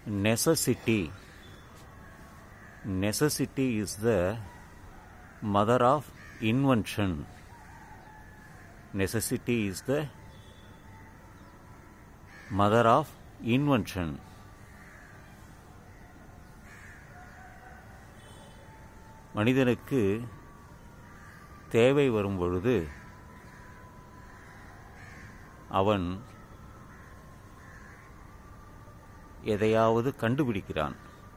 necessity necessity is the mother of invention necessity is the mother of invention மனிதனுக்கு தேவை வரும் பொழுது அவன் எதையாவது கண்டுபிடிக்கிறான்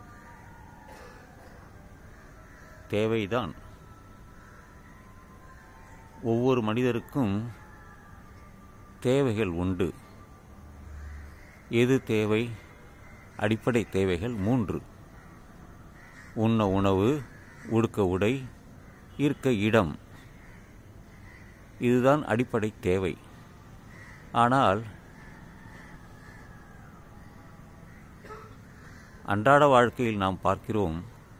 தேவைதான் ஒவ்வொரு மனிதருக்கும் தேவைகள் உண்டு எது தேவை அடிப்படை தேவைகள் மூன்று உண்ண உணவு உடுக்க உடை இருக்க இடம் இதுதான் அடிப்படை தேவை ஆனால் அன்றாட வாழ்க்கையில் நாம் பார்க்கிறோம்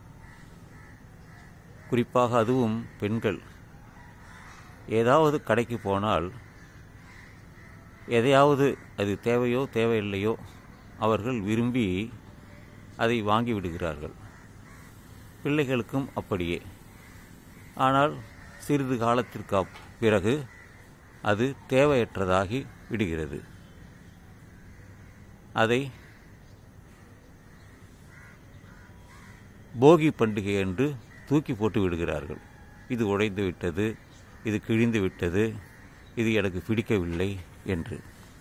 குறிப்பாக அதுவும் பெண்கள் ஏதாவது கடைக்கு போனால் எதையாவது அது தேவையோ தேவையில்லையோ அவர்கள் விரும்பி அதை வாங்கி விடுகிறார்கள் பிள்ளைகளுக்கும் அப்படியே ஆனால் சிறிது காலத்திற்கு அப்- பிறகு அது தேவையற்றதாகி விடுகிறது அதை போகி பண்டிகை என்று தூக்கி போட்டு விடுகிறார்கள் இது உடைந்து விட்டது இது கிழிந்து விட்டது இது எனக்கு பிடிக்கவில்லை என்று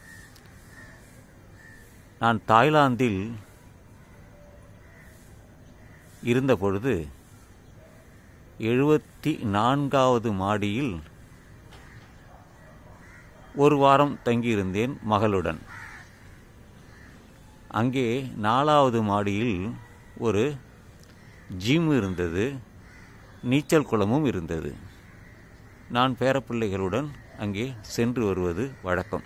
நான் தாய்லாந்தில் இருந்த பொழுது எழுபத்தி நான்காவது மாடியில் ஒரு வாரம் தங்கியிருந்தேன் மகளுடன் அங்கே நாலாவது மாடியில் ஒரு ஜிம் இருந்தது நீச்சல் குளமும் இருந்தது நான் பேரப்பிள்ளைகளுடன் அங்கே சென்று வருவது வழக்கம்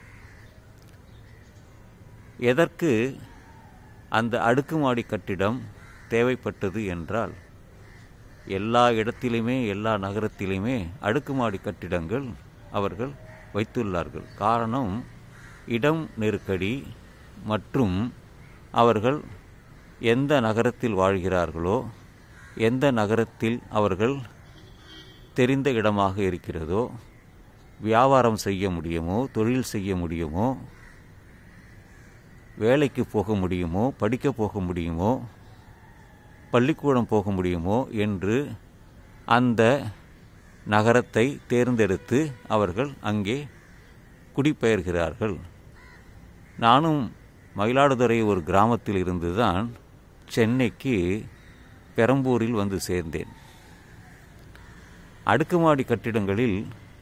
எதற்கு அந்த அடுக்குமாடி கட்டிடம் தேவைப்பட்டது என்றால் எல்லா இடத்திலுமே எல்லா நகரத்திலுமே அடுக்குமாடி கட்டிடங்கள் அவர்கள் வைத்துள்ளார்கள் காரணம் இடம் நெருக்கடி மற்றும் அவர்கள் எந்த நகரத்தில் வாழ்கிறார்களோ எந்த நகரத்தில் அவர்கள் தெரிந்த இடமாக இருக்கிறதோ வியாபாரம் செய்ய முடியுமோ தொழில் செய்ய முடியுமோ வேலைக்கு போக முடியுமோ படிக்க போக முடியுமோ பள்ளிக்கூடம் போக முடியுமோ என்று அந்த நகரத்தை தேர்ந்தெடுத்து அவர்கள் அங்கே குடிபெயர்கிறார்கள் நானும் மயிலாடுதுறை ஒரு கிராமத்தில் இருந்துதான் சென்னைக்கு பெரம்பூரில் வந்து சேர்ந்தேன் அடுக்குமாடி கட்டிடங்களில்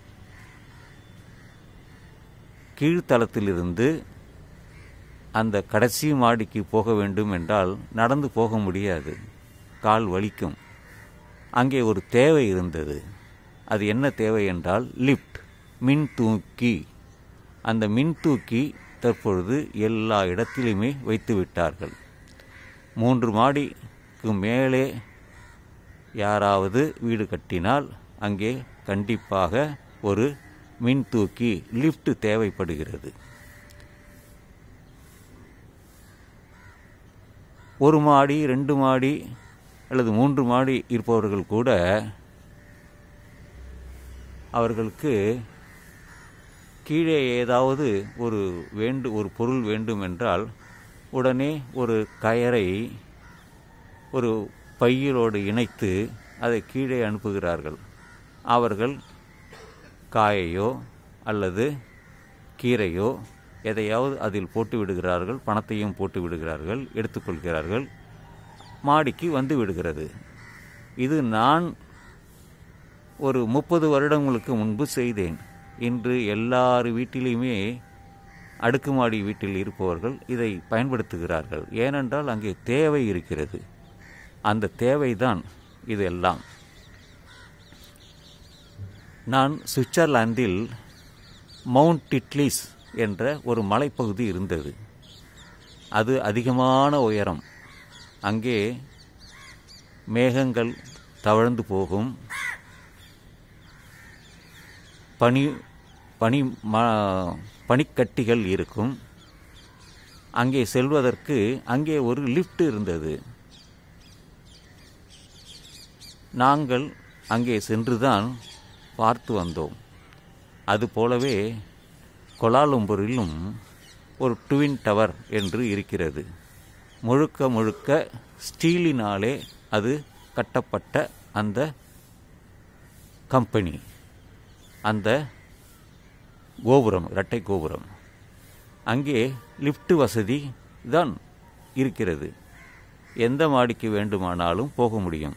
கீழ்த்தளத்திலிருந்து அந்த கடைசி மாடிக்கு போக வேண்டும் என்றால் நடந்து போக முடியாது கால் வலிக்கும் அங்கே ஒரு தேவை இருந்தது அது என்ன தேவை என்றால் லிஃப்ட் மின் தூக்கி அந்த மின் தூக்கி தற்பொழுது எல்லா இடத்திலுமே வைத்து விட்டார்கள் மூன்று மாடிக்கு மேலே யாராவது வீடு கட்டினால் அங்கே கண்டிப்பாக ஒரு மின் தூக்கி லிஃப்ட் தேவைப்படுகிறது ஒரு மாடி ரெண்டு மாடி அல்லது மூன்று மாடி இருப்பவர்கள் கூட அவர்களுக்கு கீழே ஏதாவது ஒரு வேண்டு ஒரு பொருள் வேண்டும் என்றால் உடனே ஒரு கயரை ஒரு பையிலோடு இணைத்து அதை கீழே அனுப்புகிறார்கள் அவர்கள் காயையோ அல்லது கீரையோ எதையாவது அதில் போட்டு விடுகிறார்கள் பணத்தையும் போட்டு விடுகிறார்கள் எடுத்துக்கொள்கிறார்கள் மாடிக்கு வந்து விடுகிறது இது நான் ஒரு முப்பது வருடங்களுக்கு முன்பு செய்தேன் இன்று எல்லார் வீட்டிலையுமே அடுக்குமாடி வீட்டில் இருப்பவர்கள் இதை பயன்படுத்துகிறார்கள் ஏனென்றால் அங்கே தேவை இருக்கிறது அந்த தேவைதான் இதெல்லாம் நான் சுவிட்சர்லாந்தில் மவுண்ட் டிட்லிஸ் என்ற ஒரு மலைப்பகுதி இருந்தது அது அதிகமான உயரம் அங்கே மேகங்கள் தவழ்ந்து போகும் பனி பனி ம பனிக்கட்டிகள் இருக்கும் அங்கே செல்வதற்கு அங்கே ஒரு லிஃப்ட் இருந்தது நாங்கள் அங்கே சென்றுதான் பார்த்து வந்தோம் அதுபோலவே கொலாலம்பூரிலும் ஒரு ட்வின் டவர் என்று இருக்கிறது முழுக்க முழுக்க ஸ்டீலினாலே அது கட்டப்பட்ட அந்த கம்பெனி அந்த கோபுரம் இரட்டை கோபுரம் அங்கே லிஃப்ட் வசதி தான் இருக்கிறது எந்த மாடிக்கு வேண்டுமானாலும் போக முடியும்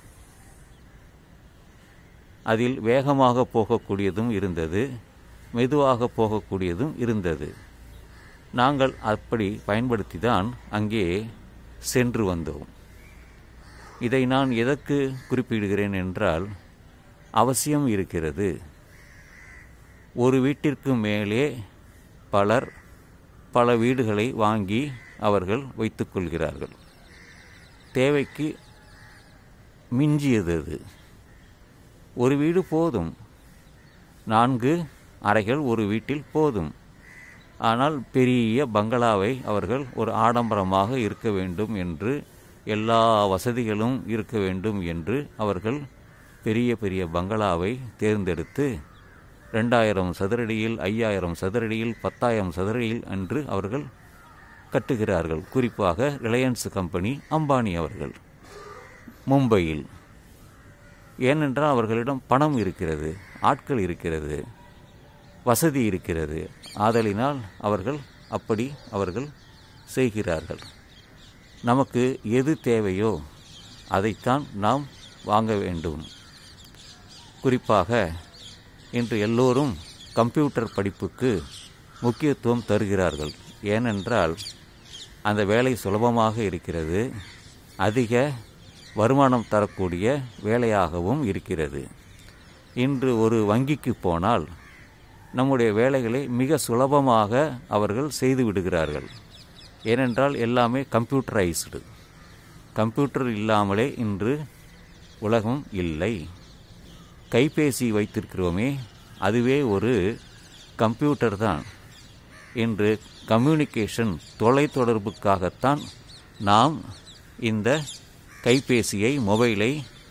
அதில் வேகமாக போகக்கூடியதும் இருந்தது மெதுவாக போகக்கூடியதும் இருந்தது நாங்கள் அப்படி பயன்படுத்தி தான் அங்கே சென்று வந்தோம் இதை நான் எதற்கு குறிப்பிடுகிறேன் என்றால் அவசியம் இருக்கிறது ஒரு வீட்டிற்கு மேலே பலர் பல வீடுகளை வாங்கி அவர்கள் வைத்துக்கொள்கிறார்கள் தேவைக்கு மிஞ்சியது அது ஒரு வீடு போதும் நான்கு அறைகள் ஒரு வீட்டில் போதும் ஆனால் பெரிய பங்களாவை அவர்கள் ஒரு ஆடம்பரமாக இருக்க வேண்டும் என்று எல்லா வசதிகளும் இருக்க வேண்டும் என்று அவர்கள் பெரிய பெரிய பங்களாவை தேர்ந்தெடுத்து ரெண்டாயிரம் சதுரடியில் ஐயாயிரம் சதுரடியில் பத்தாயிரம் சதுரடியில் என்று அவர்கள் கட்டுகிறார்கள் குறிப்பாக ரிலையன்ஸ் கம்பெனி அம்பானி அவர்கள் மும்பையில் ஏனென்றால் அவர்களிடம் பணம் இருக்கிறது ஆட்கள் இருக்கிறது வசதி இருக்கிறது ஆதலினால் அவர்கள் அப்படி அவர்கள் செய்கிறார்கள் நமக்கு எது தேவையோ அதைத்தான் நாம் வாங்க வேண்டும் குறிப்பாக இன்று எல்லோரும் கம்ப்யூட்டர் படிப்புக்கு முக்கியத்துவம் தருகிறார்கள் ஏனென்றால் அந்த வேலை சுலபமாக இருக்கிறது அதிக வருமானம் தரக்கூடிய வேலையாகவும் இருக்கிறது இன்று ஒரு வங்கிக்கு போனால் நம்முடைய வேலைகளை மிக சுலபமாக அவர்கள் செய்து விடுகிறார்கள் ஏனென்றால் எல்லாமே கம்ப்யூட்டரைஸ்டு கம்ப்யூட்டர் இல்லாமலே இன்று உலகம் இல்லை கைபேசி வைத்திருக்கிறோமே அதுவே ஒரு கம்ப்யூட்டர் தான் இன்று கம்யூனிகேஷன் தொலைத்தொடர்புக்காகத்தான் நாம் இந்த கைபேசியை மொபைலை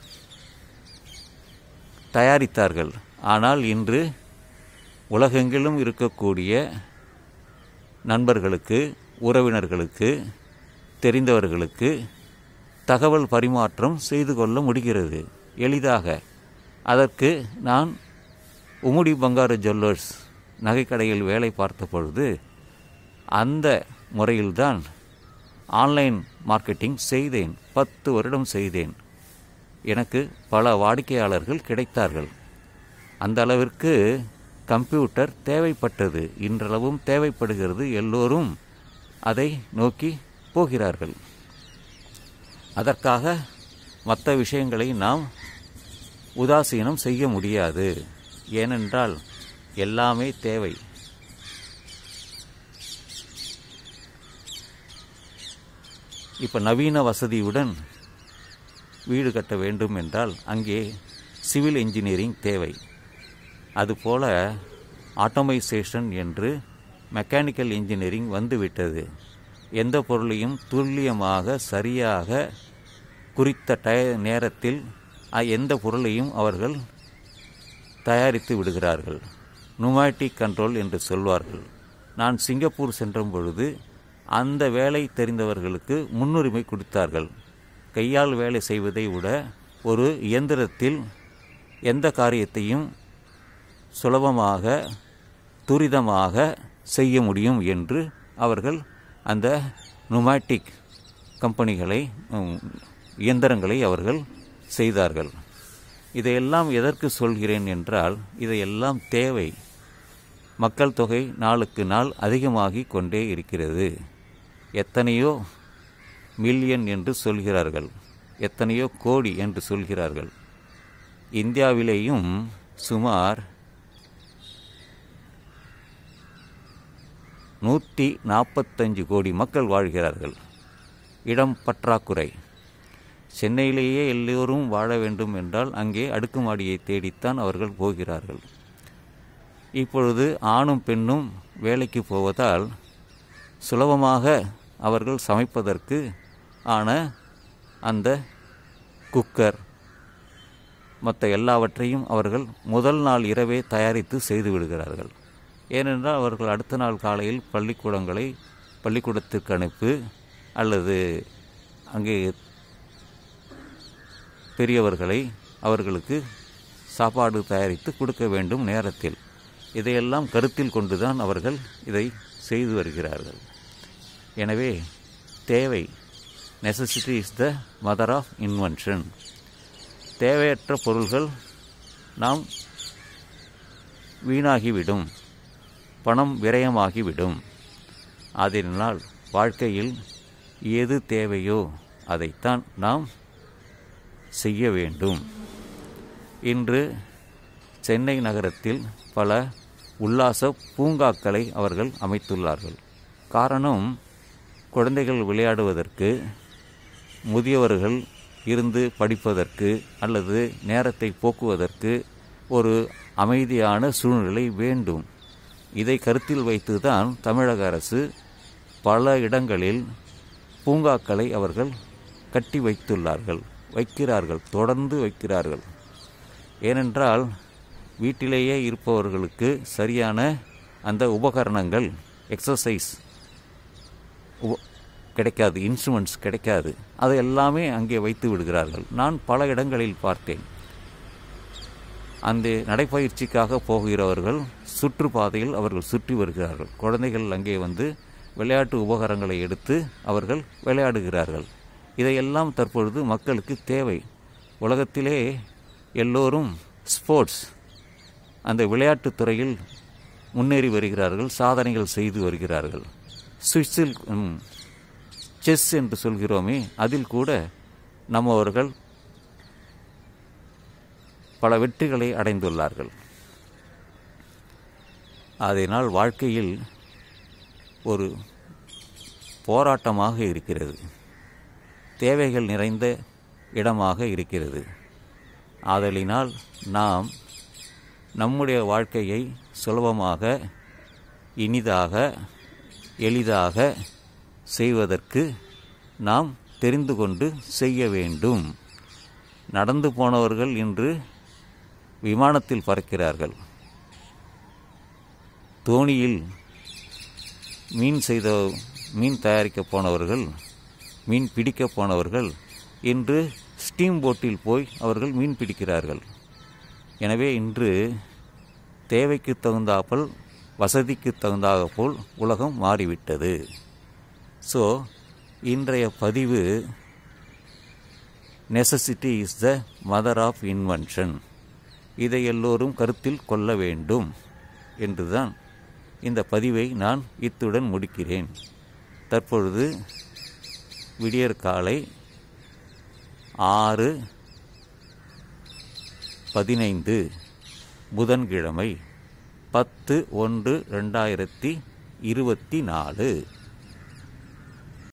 தயாரித்தார்கள் ஆனால் இன்று உலகெங்கிலும் இருக்கக்கூடிய நண்பர்களுக்கு உறவினர்களுக்கு தெரிந்தவர்களுக்கு தகவல் பரிமாற்றம் செய்து கொள்ள முடிகிறது எளிதாக அதற்கு நான் உமுடி பங்காரு ஜுவல்லர்ஸ் நகைக்கடையில் வேலை பார்த்த பொழுது அந்த முறையில்தான் ஆன்லைன் மார்க்கெட்டிங் செய்தேன் பத்து வருடம் செய்தேன் எனக்கு பல வாடிக்கையாளர்கள் கிடைத்தார்கள் அந்த அளவிற்கு கம்ப்யூட்டர் தேவைப்பட்டது இன்றளவும் தேவைப்படுகிறது எல்லோரும் அதை நோக்கி போகிறார்கள் அதற்காக மற்ற விஷயங்களை நாம் உதாசீனம் செய்ய முடியாது ஏனென்றால் எல்லாமே தேவை இப்போ நவீன வசதியுடன் வீடு கட்ட வேண்டும் என்றால் அங்கே சிவில் இன்ஜினியரிங் தேவை அதுபோல ஆட்டோமைசேஷன் என்று மெக்கானிக்கல் இன்ஜினியரிங் வந்துவிட்டது எந்த பொருளையும் துல்லியமாக சரியாக குறித்த டய நேரத்தில் அ- எந்த பொருளையும் அவர்கள் தயாரித்து விடுகிறார்கள் நுமாட்டிக் கண்ட்ரோல் என்று சொல்வார்கள் நான் சிங்கப்பூர் சென்ற பொழுது அந்த வேலை தெரிந்தவர்களுக்கு முன்னுரிமை கொடுத்தார்கள் கையால் வேலை செய்வதை விட ஒரு இயந்திரத்தில் எந்த காரியத்தையும் சுலபமாக துரிதமாக செய்ய முடியும் என்று அவர்கள் அந்த நுமாட்டிக் கம்பெனிகளை உம், இயந்திரங்களை அவர்கள் செய்தார்கள் இதையெல்லாம் எதற்கு சொல்கிறேன் என்றால் இதையெல்லாம் தேவை மக்கள் தொகை நாளுக்கு நாள் அதிகமாகி கொண்டே இருக்கிறது எத்தனையோ மில்லியன் என்று சொல்கிறார்கள் எத்தனையோ கோடி என்று சொல்கிறார்கள் இந்தியாவிலேயும் சுமார் நூற்றி நாற்பத்தஞ்சு கோடி மக்கள் வாழ்கிறார்கள் இடம் பற்றாக்குறை சென்னையிலேயே எல்லோரும் வாழ வேண்டும் என்றால் அங்கே அடுக்குமாடியை தேடித்தான் அவர்கள் போகிறார்கள் இப்பொழுது ஆணும் பெண்ணும் வேலைக்கு போவதால் சுலபமாக அவர்கள் சமைப்பதற்கு ஆன அந்த குக்கர் மற்ற எல்லாவற்றையும் அவர்கள் முதல் நாள் இரவே தயாரித்து செய்து விடுகிறார்கள் ஏனென்றால் அவர்கள் அடுத்த நாள் காலையில் பள்ளிக்கூடங்களை பள்ளிக்கூடத்திற்கு அனுப்பு அல்லது அங்கே பெரியவர்களை அவர்களுக்கு சாப்பாடு தயாரித்து கொடுக்க வேண்டும் நேரத்தில் இதையெல்லாம் கருத்தில் கொண்டுதான் அவர்கள் இதை செய்து வருகிறார்கள் எனவே தேவை necessity is the mother of invention தேவையற்ற பொருள்கள் நாம் வீணாகிவிடும் பணம் விரயமாகிவிடும் அதனால் வாழ்க்கையில் எது தேவையோ அதைத்தான் நாம் செய்ய வேண்டும் இன்று சென்னை நகரத்தில் பல உல்லாச பூங்காக்களை அவர்கள் அமைத்துள்ளார்கள் காரணம் குழந்தைகள் விளையாடுவதற்கு முதியவர்கள் இருந்து படிப்பதற்கு அல்லது நேரத்தை போக்குவதற்கு ஒரு அமைதியான சூழ்நிலை வேண்டும் இதை கருத்தில் வைத்துதான் தமிழக அரசு பல இடங்களில் பூங்காக்களை அவர்கள் கட்டி வைத்துள்ளார்கள் வைக்கிறார்கள் தொடர்ந்து வைக்கிறார்கள் ஏனென்றால் வீட்டிலேயே இருப்பவர்களுக்கு சரியான அந்த உபகரணங்கள் எக்ஸசைஸ் உப- கிடைக்காது இன்ஸ்ட்ருமெண்ட்ஸ் கிடைக்காது அதை எல்லாமே அங்கே வைத்து விடுகிறார்கள் நான் பல இடங்களில் பார்த்தேன் அந்த நடைப்பயிற்சிக்காக போகிறவர்கள் சுற்றுப்பாதையில் அவர்கள் சுற்றி வருகிறார்கள் குழந்தைகள் அங்கே வந்து விளையாட்டு உபகரணங்களை எடுத்து அவர்கள் விளையாடுகிறார்கள் இதையெல்லாம் தற்பொழுது மக்களுக்கு தேவை உலகத்திலே எல்லோரும் ஸ்போர்ட்ஸ் அந்த விளையாட்டுத் துறையில் முன்னேறி வருகிறார்கள் சாதனைகள் செய்து வருகிறார்கள் சுவிஸில் ம், செஸ் என்று சொல்கிறோமே அதில் கூட நம்மவர்கள் பல வெற்றிகளை அடைந்துள்ளார்கள் அதனால் வாழ்க்கையில் ஒரு போராட்டமாக இருக்கிறது தேவைகள் நிறைந்த இடமாக இருக்கிறது ஆதலினால் நாம் நம்முடைய வாழ்க்கையை சுலபமாக இனிதாக எளிதாக செய்வதற்கு நாம் தெரிந்து கொண்டு செய்ய வேண்டும் நடந்து போனவர்கள் இன்று விமானத்தில் பறக்கிறார்கள் தோணியில் மீன் செய்த மீன் தயாரிக்க போனவர்கள் மீன் பிடிக்க போனவர்கள் இன்று ஸ்டீம் போட்டில் போய் அவர்கள் மீன் பிடிக்கிறார்கள் எனவே இன்று தேவைக்கு தகுந்தாப்போல் வசதிக்கு தகுந்தாற்போல் உலகம் மாறிவிட்டது ஸோ இன்றைய பதிவு necessity is the mother of invention இதை எல்லோரும் கருத்தில் கொள்ள வேண்டும் என்றுதான் இந்த பதிவை நான் இத்துடன் முடிக்கிறேன் தற்பொழுது விடியற் காலை ஆறு பதினைந்து புதன்கிழமை பத்து ஒன்று ரெண்டாயிரத்தி இருபத்தி நாலு